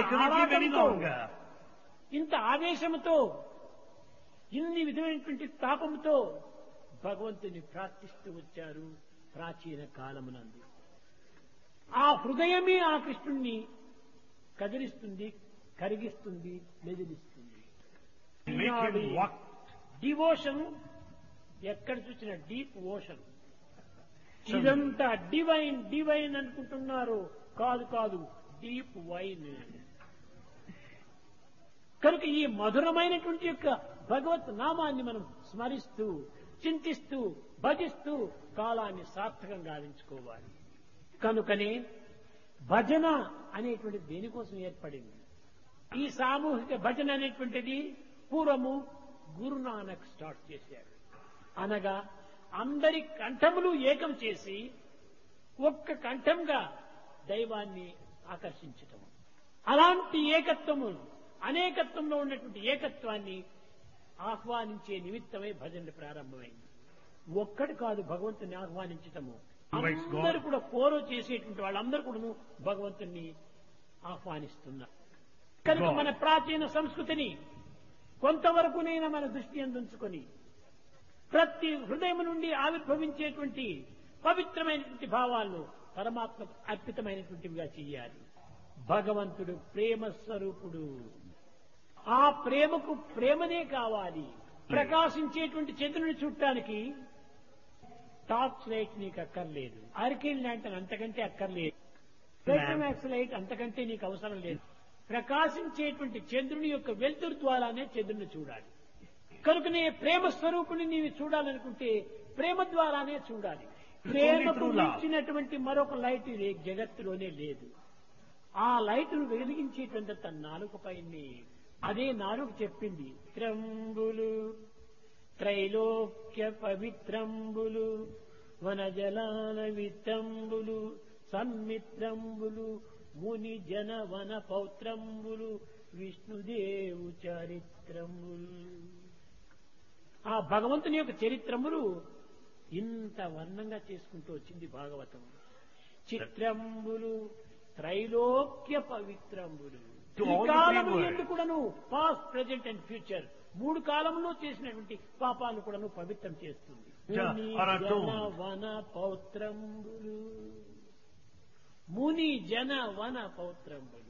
cannot live any ఆరాటంతో, longer. ఇంత ఆవేశముతో ఇన్ని విధమైనటువంటి తాపంతో భగవంతుని ప్రార్థిస్తూ వచ్చారు ప్రాచీన కాలమునందు ఆ హృదయమే ఆ కృష్ణుణ్ణి కదిలిస్తుంది కరిగిస్తుంది మెదిలిస్తుంది Make him walk. డివోషన్ ఎక్కడ చూసిన డీప్ ఓషన్ ఇదంతా డివైన్ డివైన్ అనుకుంటున్నారు కాదు కాదు డీప్ వైన్ కనుక ఈ మధురమైనటువంటి యొక్క భగవత్ నామాన్ని మనం స్మరిస్తూ చింతిస్తూ భజిస్తూ కాలాన్ని సార్థకం గావించుకోవాలి కనుకనే భజన అనేటువంటిది దేనికోసం ఏర్పడింది ఈ సామూహిక భజన అనేటువంటిది పూర్వము గురునానక్ స్టార్ట్ చేశారు అనగా అందరి కంఠములు ఏకం చేసి ఒక్క కంఠంగా దైవాన్ని ఆకర్షించటం అలాంటి ఏకత్వము అనేకత్వంలో ఉన్నటువంటి ఏకత్వాన్ని ఆహ్వానించే నిమిత్తమై భజన ప్రారంభమైంది ఒక్కడు కాదు భగవంతుని ఆహ్వానించటము Invites God. అందరూ కూడా కోరో చేసేటువంటి వాళ్ళందరూ కూడా భగవంతుని ఆహ్వానిస్తున్నారు కనుక God. మన ప్రాచీన సంస్కృతిని కొంతవరకునైనా మన దృష్టి అందుంచుకొని ప్రతి హృదయం నుండి ఆవిర్భవించేటువంటి పవిత్రమైనటువంటి భావాలను పరమాత్మకు అర్పితమైనటువంటివిగా చెయ్యాలి భగవంతుడు ప్రేమ స్వరూపుడు ఆ ప్రేమకు ప్రేమనే కావాలి ప్రకాశించేటువంటి చంద్రుని చూడటానికి టార్చ్ లైట్ నీకు అక్కర్లేదు అరికెల్ ల్యాంటన్ అంతకంటే అక్కర్లేదు పెట్రోమాక్స్ లైట్ అంతకంటే నీకు అవసరం లేదు ప్రకాశించేటువంటి చంద్రుని యొక్క వెలుతురు ద్వారానే చంద్రుని చూడాలి కనుకనే ప్రేమ స్వరూపుని నీవు చూడాలనుకుంటే ప్రేమ ద్వారానే చూడాలి ప్రేమకు through love. మించినటువంటి మరొక లైట్ ఈ జగత్తులోనే లేదు ఆ లైటును వెలిగించేటువంటి తన నాలుక పైనే అదే నాలుగు చెప్పింది త్రంబులు త్రైలోక్య పవిత్రంబులు వనజలాల విత్తంబులు సన్మిత్రంబులు ముని జన వన పౌత్రంబులు విష్ణుదేవు చరిత్రములు ఆ భగవంతుని యొక్క చరిత్రములు ఇంత వర్ణంగా చేసుకుంటూ వచ్చింది భాగవతం చిత్రంబులు త్రైలోక్య పవిత్రంబులు To ఈ all the కాలములు three worlds. ఎందు కూడాను పాస్ట్ ప్రెజెంట్ అండ్ ఫ్యూచర్ మూడు కాలంలో చేసినటువంటి పాపాలను కూడాను పవిత్రం చేస్తుంది Ja, ముని or జన atoned. వన పౌత్రంబులు ముని జన వన పౌత్రంబులు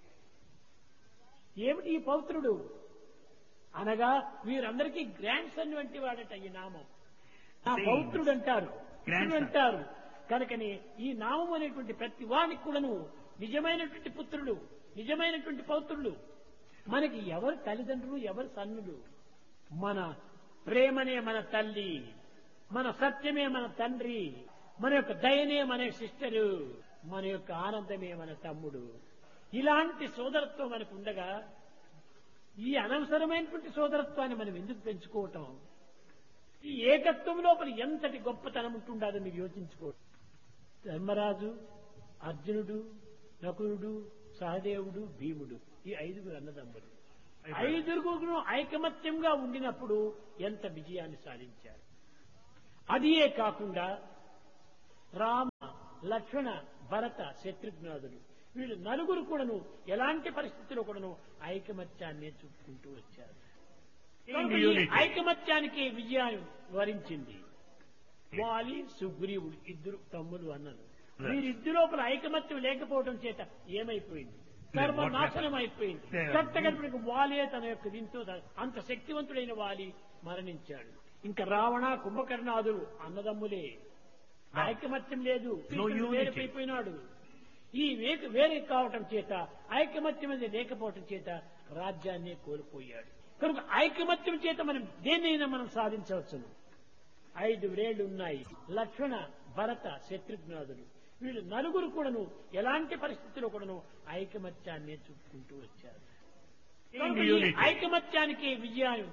ఏమిటి ఈ పౌత్రుడు అనగా వీరందరికీ గ్రాండ్ సన్ వంటి వాడట ఈ నామం ఆ Saints. పౌత్రుడు అంటారు Grandson. పుత్రుడు అంటారు కనుకని ఈ నామం అనేటువంటి ప్రతి వానికి కూడాను నిజమైనటువంటి పుత్రుడు నిజమైనటువంటి పౌత్రుడు మనకి ఎవరు తల్లిదండ్రులు ఎవరు సన్నులు మన ప్రేమనే మన తల్లి మన సత్యమే మన తండ్రి మన యొక్క దయనే మన సిస్టరు మన యొక్క ఆనందమే మన తమ్ముడు ఇలాంటి సోదరత్వం మనకు ఉండగా ఈ అనవసరమైనటువంటి సోదరత్వాన్ని మనం ఎందుకు పెంచుకోవటం ఈ ఏకత్వం లోపల ఎంతటి గొప్పతనం ఉంటుండదో మీరు యోచించుకోండి ధర్మరాజు అర్జునుడు నకులుడు సహదేవుడు భీముడు ఈ ఐదుగురు అన్నదమ్ములు ఐదుగురు ఐకమత్యంగా ఉండినప్పుడు ఎంత విజయాన్ని సాధించారు అదియే కాకుండా రామ లక్ష్మణ భరత శత్రుఘ్నాథులు వీళ్ళు నలుగురు కూడాను ఎలాంటి పరిస్థితుల్లో కూడాను ఐకమత్యాన్ని చూపుకుంటూ వచ్చారు కనుక ఈ Unity. ఐకమత్యానికి విజయాన్ని వరించింది వాలి సుగ్రీవుడు ఇద్దరు తమ్ములు అన్నలు Yes. వీరిద్దరు లోపల ఐకమత్యం లేకపోవడం చేత ఏమైపోయింది ధర్మ what నాశనం happened? అయిపోయింది Yeah. కట్టగడిపినకు వాలే తన యొక్క దీంతో త- అంత శక్తివంతుడైన వాలి మరణించాడు ఇంకా రావణ కుంభకర్ణాదులు అన్నదమ్ములే No. ఐకమత్యం లేదు No కృష్ణుడు unity. వేరుపైపోయినాడు ఈ వేక- వేరే కావటం చేత ఐకమత్యం అనేది లేకపోవటం చేత రాజ్యాన్ని కోల్పోయాడు కనుక ఐకమత్యం చేత మనం దేన్నైనా మనం సాధించవచ్చును ఐదు వేళ్లు ఉన్నాయి లక్ష్మణ భరత శత్రుఘ్నాథులు వీళ్ళు నలుగురు కూడాను ఎలాంటి పరిస్థితుల్లో కూడాను ఐకమత్యాన్ని చూపుకుంటూ వచ్చారు కనుక ఈ Unity. ఐకమత్యానికి విజయాన్ని